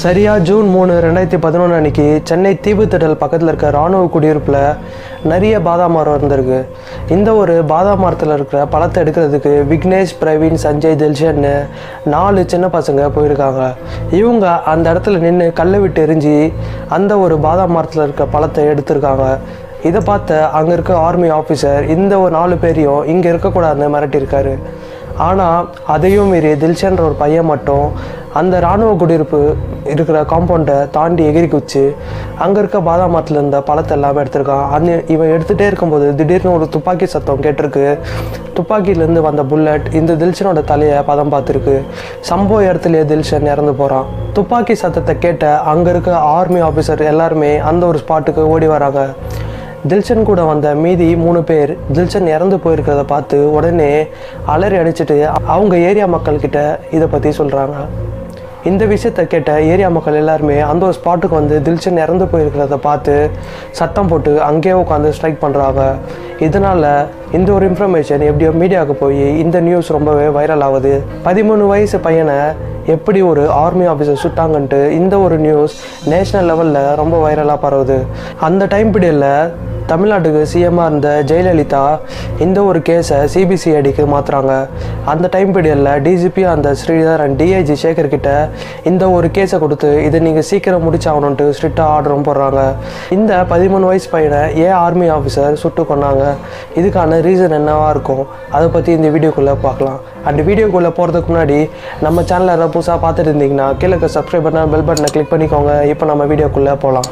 சரியா ஜூன் மூணு ரெண்டாயிரத்தி பதினொன்று அன்னைக்கு சென்னை தீவுத்திடல் பக்கத்தில் இருக்க ராணுவ குடியிருப்பில் நிறைய பாதாம் மரம் இருந்திருக்கு இந்த ஒரு பாதாம் மரத்தில் இருக்கிற பழத்தை எடுக்கிறதுக்கு விக்னேஷ் பிரவீன் சஞ்சய் தில்ஷன்னு நாலு சின்ன பசங்க போயிருக்காங்க இவங்க அந்த இடத்துல நின்று கல்லை விட்டு எரிஞ்சு அந்த ஒரு பாதாம் மரத்தில் இருக்க பழத்தை எடுத்திருக்காங்க இதை பார்த்த அங்கே இருக்க ஆர்மி ஆஃபீஸர் இந்த ஒரு நாலு பேரையும் இங்கே இருக்கக்கூடாதுன்னு மிரட்டியிருக்காரு ஆனால் அதையும் மீறி தில்ஷன்ற ஒரு பையன் மட்டும் அந்த இராணுவ குடியிருப்பு இருக்கிற காம்பவுண்டை தாண்டி எகிரி குச்சி அங்கே இருக்க பாதாம் மரத்தில் இருந்த பழத்தை எல்லாமே எடுத்திருக்கான் அந்த இவன் எடுத்துகிட்டே இருக்கும்போது திடீர்னு ஒரு துப்பாக்கி சத்தம் கேட்டிருக்கு துப்பாக்கியிலேருந்து வந்த புல்லட் இந்த தில்ஷனோட தலையை பதம் பார்த்துருக்கு சம்பவ இடத்துலயே தில்ஷன் இறந்து போகிறான் துப்பாக்கி சத்தத்தை கேட்ட அங்கே இருக்க ஆர்மி ஆஃபீஸர் எல்லாருமே அந்த ஒரு ஸ்பாட்டுக்கு ஓடி வராங்க தில்ஷன் கூட வந்த மீதி மூணு பேர் தில்ஷன் இறந்து போயிருக்கிறத பார்த்து உடனே அலறி அடிச்சிட்டு அவங்க ஏரியா மக்கள்கிட்ட இதை பற்றி சொல்கிறாங்க இந்த விஷயத்த கேட்ட ஏரியா மக்கள் எல்லாருமே அந்த ஒரு ஸ்பாட்டுக்கு வந்து தில்ஷன் இறந்து போயிருக்கிறத பார்த்து சத்தம் போட்டு அங்கேயே உட்காந்து ஸ்ட்ரைக் பண்ணுறாங்க இதனால் இந்த ஒரு இன்ஃபர்மேஷன் எப்படியோ மீடியாவுக்கு போய் இந்த நியூஸ் ரொம்பவே வைரல் ஆகுது பதிமூணு வயசு பையனை எப்படி ஒரு ஆர்மி ஆஃபீஸர் சுட்டாங்கன்ட்டு இந்த ஒரு நியூஸ் நேஷ்னல் லெவலில் ரொம்ப வைரலாக பரவுது அந்த டைம் பீரியடில் தமிழ்நாட்டுக்கு சிஎம்மாக இருந்த ஜெயலலிதா இந்த ஒரு கேஸை சிபிசிஐடிக்கு மாற்றுறாங்க அந்த டைம் பீரியடில் டிஜிபி அந்த ஸ்ரீதர் அண்ட் டிஐஜி சேகர் கிட்ட இந்த ஒரு கேஸை கொடுத்து இதை நீங்கள் சீக்கிரம் முடிச்சாகணுன்ட்டு ஸ்ட்ரிக்டாக ஆர்டரும் போடுறாங்க இந்த பதிமூணு வயசு பையனை ஏன் ஆர்மி ஆஃபீஸர் சுட்டு கொன்னாங்க இதுக்கான ரீசன் என்னவா இருக்கும் அதை பற்றி இந்த வீடியோக்குள்ளே பார்க்கலாம் அண்ட் வீடியோக்குள்ளே போகிறதுக்கு முன்னாடி நம்ம சேனலை யாராவது புதுசாக பார்த்துட்டு இருந்தீங்கன்னா கீழே சப்ஸ்கிரைப் பண்ண பெல் பட்டனை கிளிக் பண்ணிக்கோங்க இப்போ நம்ம வீடியோக்குள்ளே போகலாம்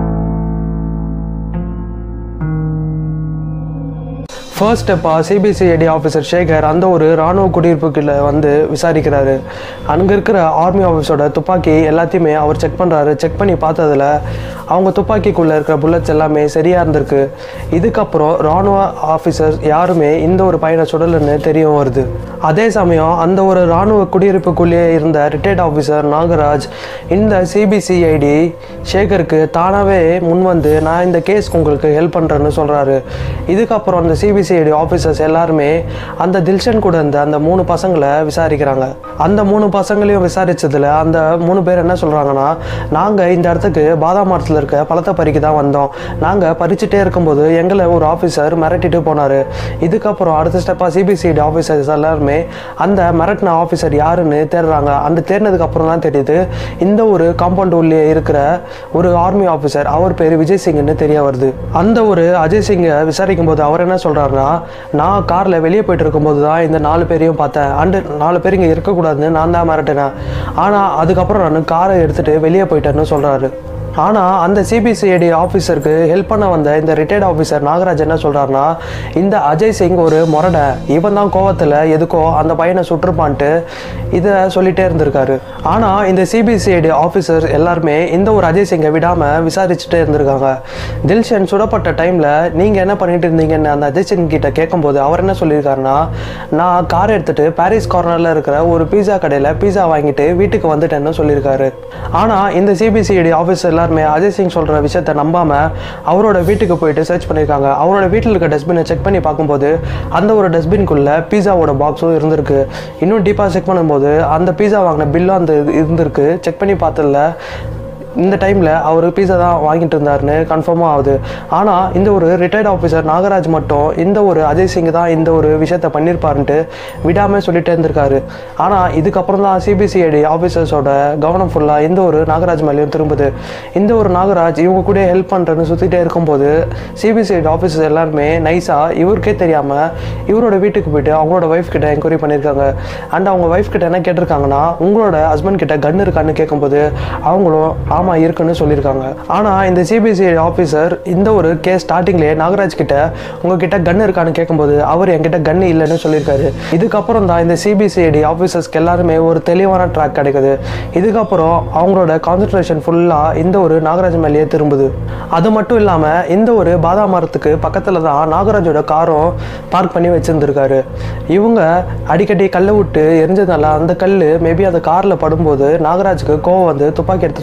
ஃபர்ஸ்ட் ஸ்டெப்பாக சிபிசிஐடி ஆஃபீஸர் சேகர் அந்த ஒரு இராணுவ குடியிருப்புக்குள்ள வந்து விசாரிக்கிறாரு அங்கே இருக்கிற ஆர்மி ஆஃபீஸோட துப்பாக்கி எல்லாத்தையுமே அவர் செக் பண்ணுறாரு செக் பண்ணி பார்த்ததுல அவங்க துப்பாக்கிக்குள்ளே இருக்கிற புல்லட்ஸ் எல்லாமே சரியாக இருந்திருக்கு இதுக்கப்புறம் இராணுவ ஆஃபீஸர்ஸ் யாருமே இந்த ஒரு பையனை சுடலைன்னு தெரிய வருது அதே சமயம் அந்த ஒரு இராணுவ குடியிருப்புக்குள்ளேயே இருந்த ரிட்டையர்ட் ஆஃபீஸர் நாகராஜ் இந்த சிபிசிஐடி சேகருக்கு தானாகவே முன் வந்து நான் இந்த கேஸ்க்கு உங்களுக்கு ஹெல்ப் பண்ணுறேன்னு சொல்கிறாரு இதுக்கப்புறம் அந்த சிபிசிஐடி ஆஃபீஸர்ஸ் எல்லாருமே அந்த தில்ஷன் கூட இருந்த அந்த மூணு பசங்களை விசாரிக்கிறாங்க அந்த மூணு பசங்களையும் விசாரிச்சதுல அந்த மூணு பேர் என்ன சொல்கிறாங்கன்னா நாங்கள் இந்த இடத்துக்கு பாதாம் மரத்தில் இருக்க பழத்தை பறிக்க தான் வந்தோம் நாங்கள் பறிச்சுட்டே இருக்கும்போது எங்களை ஒரு ஆஃபீஸர் மிரட்டிட்டு போனார் இதுக்கப்புறம் அடுத்த ஸ்டெப்பாக சிபிசிஐடி ஆஃபீஸர்ஸ் எல்லாருமே அந்த மிரட்டின ஆஃபீஸர் யாருன்னு தேடுறாங்க அந்த தேடினதுக்கு அப்புறம் தான் தெரியுது இந்த ஒரு காம்பவுண்ட் உள்ளே இருக்கிற ஒரு ஆர்மி ஆஃபீஸர் அவர் பேர் விஜய் சிங்னு தெரிய வருது அந்த ஒரு அஜய் சிங்கை விசாரிக்கும் போது அவர் என்ன சொல்கிறாருன்னா நான் காரில் வெளியே போயிட்டு இருக்கும்போது தான் இந்த நாலு பேரையும் பார்த்தேன் அண்டு நாலு பேர் இங்கே இருக்கக்கூடாதுன்னு நான் தான் மிரட்டினேன் ஆனால் அதுக்கப்புறம் நான் காரை எடுத்துகிட்டு வெளியே போயிட்டேன்னு சொல்கிறாரு ஆனால் அந்த சிபிசிஐடி ஆஃபீஸருக்கு ஹெல்ப் பண்ண வந்த இந்த ரிட்டையர்ட் ஆஃபீஸர் நாகராஜ் என்ன சொல்கிறாருன்னா இந்த அஜய் சிங் ஒரு முரடை இவன் தான் கோவத்தில் எதுக்கோ அந்த பையனை சுட்டிருப்பான்ட்டு இதை சொல்லிட்டே இருந்திருக்காரு ஆனால் இந்த சிபிசிஐடி ஆஃபீஸர் எல்லாருமே இந்த ஒரு அஜய் சிங்கை விடாமல் விசாரிச்சுட்டே இருந்திருக்காங்க தில்ஷன் சுடப்பட்ட டைமில் நீங்கள் என்ன பண்ணிட்டு இருந்தீங்கன்னு அந்த அஜய் சிங் கிட்ட கேட்கும்போது அவர் என்ன சொல்லியிருக்காருன்னா நான் கார் எடுத்துகிட்டு பாரிஸ் கார்னரில் இருக்கிற ஒரு பீஸா கடையில் பீஸா வாங்கிட்டு வீட்டுக்கு வந்துட்டேன்னு சொல்லியிருக்காரு ஆனால் இந்த சிபிசிஐடி ஆஃபீஸர் எல்லாருமே அஜய் சிங் சொல்கிற விஷயத்த நம்பாமல் அவரோட வீட்டுக்கு போயிட்டு சர்ச் பண்ணியிருக்காங்க அவரோட வீட்டில் இருக்க டஸ்ட்பினை செக் பண்ணி பார்க்கும்போது அந்த ஒரு டஸ்ட்பின்குள்ளே பீஸாவோட பாக்ஸும் இருந்திருக்கு இன்னும் டீப்பாக செக் பண்ணும்போது அந்த பீஸா வாங்கின பில்லும் அந்த இது இருந்திருக்கு செக் பண்ணி பார்த்ததில்ல இந்த டைமில் அவர் பீஸா தான் வாங்கிட்டு இருந்தாருன்னு கன்ஃபார்மாக ஆகுது ஆனால் இந்த ஒரு ரிட்டையர்ட் ஆஃபீஸர் நாகராஜ் மட்டும் இந்த ஒரு அஜய் சிங் தான் இந்த ஒரு விஷயத்த பண்ணியிருப்பாருன்ட்டு விடாமல் சொல்லிட்டே இருந்திருக்காரு ஆனால் இதுக்கப்புறம் தான் சிபிசிஐடி ஆஃபீஸர்ஸோட கவனம் ஃபுல்லாக இந்த ஒரு நாகராஜ் மேலேயும் திரும்புது இந்த ஒரு நாகராஜ் இவங்க கூட ஹெல்ப் பண்ணுறேன்னு சுற்றிட்டே இருக்கும்போது சிபிசிஐடி ஆஃபீஸர்ஸ் எல்லாருமே நைஸாக இவருக்கே தெரியாமல் இவரோட வீட்டுக்கு போயிட்டு அவங்களோட ஒய்ஃப் கிட்ட என்கொயரி பண்ணியிருக்காங்க அண்ட் அவங்க ஒய்ஃப் கிட்ட என்ன கேட்டிருக்காங்கன்னா உங்களோட ஹஸ்பண்ட் கிட்ட கன் இருக்கான்னு கேட்கும்போது அவங்களும் ஆமாம் இருக்குன்னு சொல்லியிருக்காங்க ஆனால் இந்த சிபிசிஐடி ஆஃபீஸர் இந்த ஒரு கேஸ் ஸ்டார்டிங்லேயே நாகராஜ் கிட்ட உங்ககிட்ட கன் இருக்கான்னு கேட்கும்போது அவர் என்கிட்ட கன் இல்லைன்னு சொல்லியிருக்காரு இதுக்கப்புறம் தான் இந்த சிபிசிஐடி ஆஃபீஸர்ஸ்க்கு எல்லாருமே ஒரு தெளிவான ட்ராக் கிடைக்குது இதுக்கப்புறம் அவங்களோட கான்சன்ட்ரேஷன் ஃபுல்லாக இந்த ஒரு நாகராஜ் மேலேயே திரும்புது அது மட்டும் இல்லாமல் இந்த ஒரு பாதாம் மரத்துக்கு பக்கத்தில் தான் நாகராஜோட காரும் பார்க் பண்ணி வச்சுருந்துருக்காரு இவங்க அடிக்கடி கல்லை விட்டு எரிஞ்சதுனால அந்த கல் மேபி அந்த காரில் படும்போது நாகராஜுக்கு கோவம் வந்து துப்பாக்கி எடுத்து சுட்டிருக்கலாம்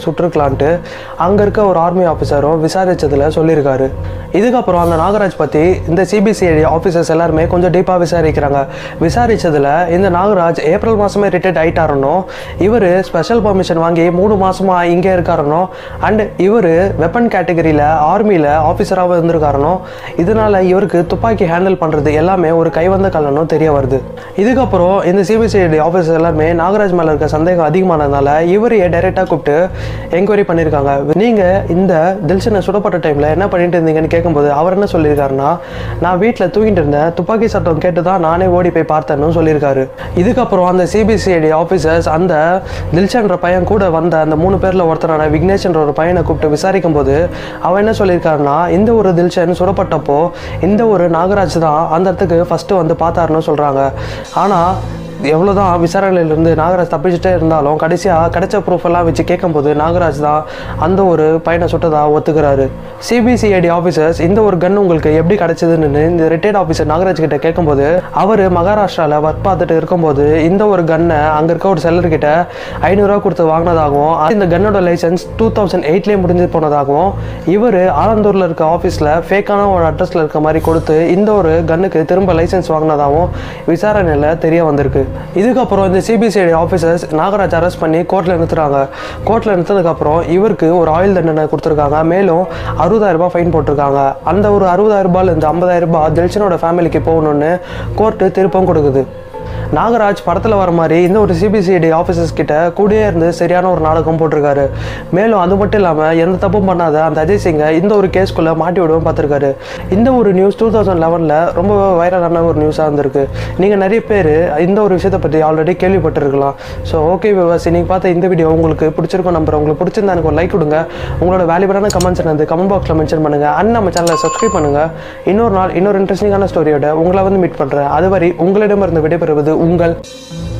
பார்க்கலான்ட்டு அங்கே இருக்க ஒரு ஆர்மி ஆஃபீஸரும் விசாரிச்சதில் சொல்லியிருக்காரு இதுக்கப்புறம் அந்த நாகராஜ் பற்றி இந்த சிபிசிஐடி ஆஃபீஸர்ஸ் எல்லாருமே கொஞ்சம் டீப்பாக விசாரிக்கிறாங்க விசாரிச்சதில் இந்த நாகராஜ் ஏப்ரல் மாதமே ரிட்டையர்ட் ஆயிட்டாருனோ இவர் ஸ்பெஷல் பர்மிஷன் வாங்கி மூணு மாசமாக இங்கே இருக்காருனோ அண்ட் இவர் வெப்பன் கேட்டகரியில் ஆர்மியில் ஆஃபீஸராகவும் இருந்திருக்காருனோ இதனால இவருக்கு துப்பாக்கி ஹேண்டில் பண்ணுறது எல்லாமே ஒரு கைவந்த கல்லனும் தெரிய வருது இதுக்கப்புறம் இந்த சிபிசிஐடி ஆஃபீஸர் எல்லாருமே நாகராஜ் மேலே இருக்க சந்தேகம் அதிகமானதுனால இவரையே டைரெக்டாக கூப்பிட்டு என்கொயரி பண்ணியிருக்காங்க நீங்கள் இந்த தில்ஷனை சுடப்பட்ட டைமில் என்ன பண்ணிட்டு இருந்தீங்கன்னு கேட்கும்போது அவர் என்ன சொல்லியிருக்காருன்னா நான் வீட்டில் தூங்கிட்டு இருந்தேன் துப்பாக்கி சட்டம் கேட்டு தான் நானே ஓடி போய் பார்த்தேன்னு சொல்லியிருக்காரு இதுக்கப்புறம் அந்த சிபிசிஐடி ஆஃபீஸர்ஸ் அந்த தில்ஷன்ற பையன் கூட வந்த அந்த மூணு பேரில் ஒருத்தரான விக்னேஷ்ன்ற ஒரு பையனை கூப்பிட்டு விசாரிக்கும் போது அவன் என்ன சொல்லியிருக்காருன்னா இந்த ஒரு தில்ஷன் சுடப்பட்டப்போ இந்த ஒரு நாகராஜ் தான் அந்த இடத்துக்கு ஃபஸ்ட்டு வந்து பார்த்தாருன்னு சொல்கிறாங்க ஆனால் எவ்வளோதான் விசாரணையிலிருந்து நாகராஜ் தப்பிச்சுட்டே இருந்தாலும் கடைசியாக கிடைச்ச ப்ரூஃப் எல்லாம் வச்சு கேட்கும்போது நாகராஜ் தான் அந்த ஒரு பையனை சுட்டதா ஒத்துக்கிறாரு சிபிசிஐடி ஆஃபீஸர்ஸ் இந்த ஒரு கன் உங்களுக்கு எப்படி கிடைச்சதுன்னு இந்த ரிட்டையர்ட் ஆஃபீஸர் நாகராஜ் கிட்ட கேட்கும்போது அவர் மகாராஷ்டிராவில் ஒர்க் பார்த்துட்டு இருக்கும்போது இந்த ஒரு கன்னை அங்கே இருக்க ஒரு செல்லர் கிட்ட ஐநூறுரூவா கொடுத்து வாங்கினதாகவும் இந்த கன்னோட லைசன்ஸ் டூ தௌசண்ட் எயிட்லேயே முடிஞ்சு போனதாகவும் இவர் ஆலந்தூரில் இருக்க ஆஃபீஸில் ஃபேக்கான ஒரு அட்ரஸில் இருக்க மாதிரி கொடுத்து இந்த ஒரு கன்னுக்கு திரும்ப லைசன்ஸ் வாங்கினதாகவும் விசாரணையில் தெரிய வந்திருக்கு இதுக்கப்புறம் இந்த சிபிசிஐடி ஆஃபீஸர்ஸ் நாகராஜ் அரெஸ்ட் பண்ணி கோர்ட்டில் நிறுத்துறாங்க கோர்ட்டில் நிறுத்ததுக்கப்புறம் இவருக்கு ஒரு ஆயுள் தண்டனை கொடுத்துருக்காங்க மேலும் அறுபதாயிரம் ரூபாய் ஃபைன் போட்டிருக்காங்க அந்த ஒரு அறுபதாயிரம் ரூபாயில இருந்து ஐம்பதாயிரம் ரூபாய் தில்ஷனோட ஃபேமிலிக்கு போகணும்னு கோர்ட்டு திருப்பம் கொடுக்குது நாகராஜ் படத்தில் வர மாதிரி இந்த ஒரு சிபிசிஐடி ஆஃபீஸர்ஸ் கிட்ட கூடயே இருந்து சரியான ஒரு நாடகம் போட்டிருக்காரு மேலும் அது மட்டும் இல்லாமல் எந்த தப்பும் பண்ணாத அந்த அஜய் சிங்கை இந்த ஒரு கேஸ்க்குள்ளே மாட்டி விடவும் பார்த்துருக்காரு இந்த ஒரு நியூஸ் டூ தௌசண்ட் லெவனில் ரொம்ப வைரலான ஒரு நியூஸாக இருந்திருக்கு நீங்கள் நிறைய பேர் இந்த ஒரு விஷயத்தை பற்றி ஆல்ரெடி கேள்விப்பட்டிருக்கலாம் ஸோ ஓகே விவாஸ் நீங்கள் பார்த்த இந்த வீடியோ உங்களுக்கு பிடிச்சிருக்கும் நம்புறேன் உங்களுக்கு பிடிச்சிருந்தா எனக்கு ஒரு லைக் கொடுங்க உங்களோட வேல்யூபரான கமெண்ட்ஸ் வந்து கமெண்ட் பாக்ஸில் மென்ஷன் பண்ணுங்கள் அண்ட் நம்ம சேனலை சப்ஸ்கிரைப் பண்ணுங்கள் இன்னொரு நாள் இன்னொரு இன்ட்ரெஸ்டிங்கான ஸ்டோரியோட உங்களை வந்து மீட் பண்ணுறேன் அதுவரை உங்களிடமிருந்து விடைபெறுவது உங்கள்